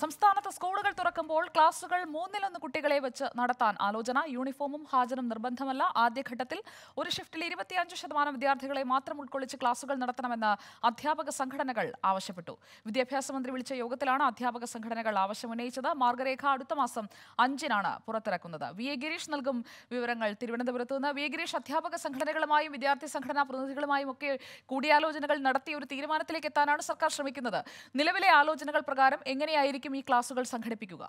സംസ്ഥാനത്ത് സ്കൂളുകൾ തുറക്കുമ്പോൾ ക്ലാസുകൾ മൂന്നിലൊന്ന് കുട്ടികളെ വെച്ച് നടത്താൻ ആലോചന യൂണിഫോമും ഹാജരും നിർബന്ധമല്ല ആദ്യഘട്ടത്തിൽ ഒരു ഷിഫ്റ്റിൽ ഇരുപത്തിയഞ്ച് ശതമാനം വിദ്യാർത്ഥികളെ മാത്രം ഉൾക്കൊള്ളിച്ച് ക്ലാസുകൾ നടത്തണമെന്ന് അധ്യാപക സംഘടനകൾ ആവശ്യപ്പെട്ടു വിദ്യാഭ്യാസ മന്ത്രി വിളിച്ച യോഗത്തിലാണ് അധ്യാപക സംഘടനകൾ ആവശ്യമുന്നയിച്ചത് മാർഗരേഖ അടുത്ത മാസം അഞ്ചിനാണ് പുറത്തിറക്കുന്നത് വി എ ഗിരീഷ് നൽകും വിവരങ്ങൾ തിരുവനന്തപുരത്ത് നിന്ന് വി എ ഗിരീഷ് അധ്യാപക സംഘടനകളുമായും വിദ്യാർത്ഥി സംഘടനാ പ്രതിനിധികളുമായും ഒക്കെ കൂടിയാലോചനകൾ നടത്തി ഒരു തീരുമാനത്തിലേക്ക് എത്താനാണ് സർക്കാർ ശ്രമിക്കുന്നത് നിലവിലെ ആലോചനകൾ പ്രകാരം എങ്ങനെയായിരിക്കും ഈ ക്ലാസുകൾ സംഘടിപ്പിക്കുക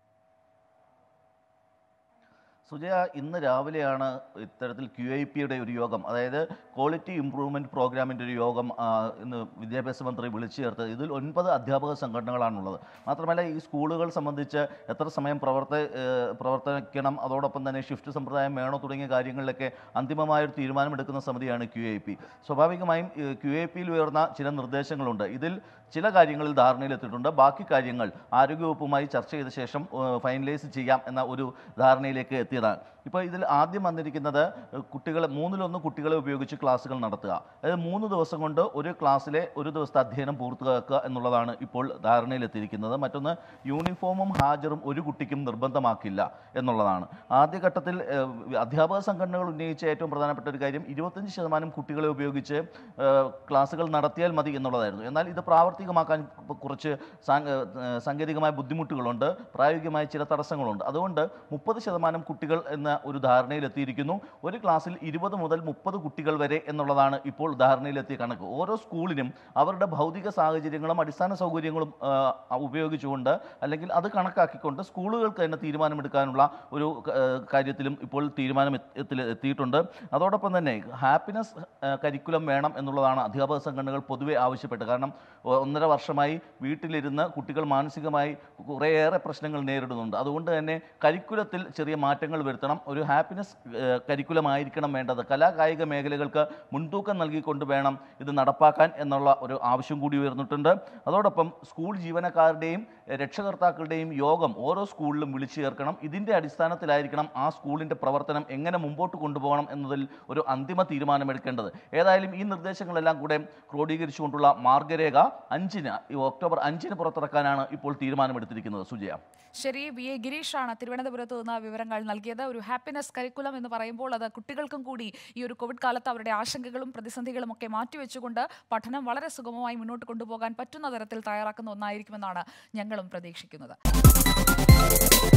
സുജയ ഇന്ന് രാവിലെയാണ് ഇത്തരത്തിൽ ക്യു ഐ പിയുടെ ഒരു യോഗം അതായത് ക്വാളിറ്റി ഇംപ്രൂവ്മെൻറ്റ് പ്രോഗ്രാമിൻ്റെ ഒരു യോഗം ആ, ഇന്ന് വിദ്യാഭ്യാസ മന്ത്രി വിളിച്ചു ചേർത്തത് ഇതിൽ ഒൻപത് അധ്യാപക സംഘടനകളാണുള്ളത് മാത്രമല്ല ഈ സ്കൂളുകൾ സംബന്ധിച്ച് എത്ര സമയം പ്രവർത്ത ഏഹ്, പ്രവർത്തിക്കണം അതോടൊപ്പം തന്നെ ഷിഫ്റ്റ് സമ്പ്രദായം വേണോ തുടങ്ങിയ കാര്യങ്ങളിലൊക്കെ അന്തിമമായൊരു തീരുമാനമെടുക്കുന്ന സമിതിയാണ് ക്യു ഐ പി സ്വാഭാവികമായും ക്യു ഐ പിയിൽ ഉയർന്ന ചില നിർദ്ദേശങ്ങളുണ്ട് ഇതിൽ ചില കാര്യങ്ങളിൽ ധാരണയിലെത്തിയിട്ടുണ്ട് ബാക്കി കാര്യങ്ങൾ ആരോഗ്യവകുപ്പുമായി ചർച്ച ചെയ്ത ശേഷം ഫൈനലൈസ് ചെയ്യാം എന്ന ഒരു ധാരണയിലേക്ക് എത്തിയതാണ് ഇപ്പോൾ ഇതിൽ ആദ്യം വന്നിരിക്കുന്നത് ഏഹ്, കുട്ടികളെ മൂന്നിലൊന്ന് കുട്ടികളെ ഉപയോഗിച്ച് ക്ലാസ്സുകൾ നടത്തുക അതായത് മൂന്ന് ദിവസം കൊണ്ട് ഒരു ക്ലാസ്സിലെ ഒരു ദിവസത്തെ അധ്യയനം പൂർത്തിയാക്കുക എന്നുള്ളതാണ് ഇപ്പോൾ ധാരണയിലെത്തിയിരിക്കുന്നത് മറ്റൊന്ന് യൂണിഫോമും ഹാജറും ഒരു കുട്ടിക്കും നിർബന്ധമാക്കില്ല എന്നുള്ളതാണ് ആദ്യഘട്ടത്തിൽ ഏഹ്, അധ്യാപക സംഘടനകൾ ഉന്നയിച്ച ഏറ്റവും പ്രധാനപ്പെട്ട ഒരു കാര്യം ഇരുപത്തഞ്ച് ശതമാനം കുട്ടികളെ ഉപയോഗിച്ച് ഏഹ്, ക്ലാസ്സുകൾ നടത്തിയാൽ മതി എന്നുള്ളതായിരുന്നു എന്നാൽ ഇത് പ്രാവർത്തികമാക്കാൻ ഇപ്പ കുറച്ച് സാങ്ക- ഏഹ്, സാങ്കേതികമായ ബുദ്ധിമുട്ടുകളുണ്ട് പ്രായോഗികമായ ചില തടസ്സങ്ങളുണ്ട് അതുകൊണ്ട് മുപ്പത് ശതമാനം കുട്ടികൾ എന്ന ഒരു ധാരണയിലെത്തിയിരിക്കുന്നു ഒരു ക്ലാസ്സിൽ ഇരുപത് മുതൽ മുപ്പത് കുട്ടികൾ വരെ എന്നുള്ളതാണ് ഇപ്പോൾ ധാരണയിലെത്തിയ കണക്ക് ഓരോ സ്കൂളിനും അവരുടെ ഭൗതിക സാഹചര്യങ്ങളും അടിസ്ഥാന സൗകര്യങ്ങളും ആ, ഉപയോഗിച്ചുകൊണ്ട് അല്ലെങ്കിൽ അത് കണക്കാക്കിക്കൊണ്ട് സ്കൂളുകൾക്ക് തന്നെ തീരുമാനമെടുക്കാനുള്ള ഒരു ആ, കാര്യത്തിലും ഇപ്പോൾ തീരുമാനം എത്തി- എത്തി- എത്തിയിട്ടുണ്ട് അതോടൊപ്പം തന്നെ ഹാപ്പിനെസ് കരിക്കുലം വേണം എന്നുള്ളതാണ് അധ്യാപക സംഘടനകൾ പൊതുവെ ആവശ്യപ്പെട്ടത് കാരണം ഒ- ഒന്നര വർഷമായി വീട്ടിലിരുന്ന് കുട്ടികൾ മാനസികമായി കുറേയേറെ പ്രശ്നങ്ങൾ നേരിടുന്നുണ്ട് അതുകൊണ്ട് തന്നെ കരിക്കുലത്തിൽ ചെറിയ മാറ്റങ്ങൾ വരുത്തണം ഒരു ഹാപ്പിനെസ് കരിക്കുലം ആയിരിക്കണം വേണ്ടത് കലാകായിക മേഖലകൾക്ക് മുൻതൂക്കം നൽകിക്കൊണ്ട് വേണം ഇത് നടപ്പാക്കാൻ എന്നുള്ള ഒരു ആവശ്യം കൂടി ഉയർന്നിട്ടുണ്ട് അതോടൊപ്പം സ്കൂൾ ജീവനക്കാരുടെയും എഹ്, രക്ഷകർത്താക്കളുടെയും യോഗം ഓരോ സ്കൂളിലും വിളിച്ചു ചേർക്കണം ഇതിൻ്റെ അടിസ്ഥാനത്തിലായിരിക്കണം ആ സ്കൂളിൻ്റെ പ്രവർത്തനം എങ്ങനെ മുമ്പോട്ട് കൊണ്ടുപോകണം എന്നതിൽ ഒരു അന്തിമ തീരുമാനമെടുക്കേണ്ടത് ഏതായാലും ഈ നിർദ്ദേശങ്ങളെല്ലാം കൂടെ ക്രോഡീകരിച്ചുകൊണ്ടുള്ള മാർഗരേഖ അഞ്ചിന് ഈ ഒക്ടോബർ അഞ്ചിന് പുറത്തിറക്കാനാണ് ഇപ്പോൾ തീരുമാനമെടുത്തിരിക്കുന്നത് സുജയ ശരി വി എ ഗിരീഷാണ് തിരുവനന്തപുരത്ത് നിന്ന് വിവരങ്ങൾ നൽകിയത് ഒരു ഹാപ്പിനെസ് കരിക്കുലം എന്ന് പറയുമ്പോൾ അത് കുട്ടികൾക്കും കൂടി ഈ ഒരു കോവിഡ് കാലത്ത് അവരുടെ ആശങ്കകളും പ്രതിസന്ധികളും ഒക്കെ മാറ്റിവെച്ചുകൊണ്ട് പഠനം വളരെ സുഗമമായി മുന്നോട്ട് കൊണ്ടുപോകാൻ പറ്റുന്ന തരത്തിൽ തയ്യാറാക്കുന്ന ഒന്നായിരിക്കുമെന്നാണ് ഞങ്ങളും പ്രതീക്ഷിക്കുന്നത്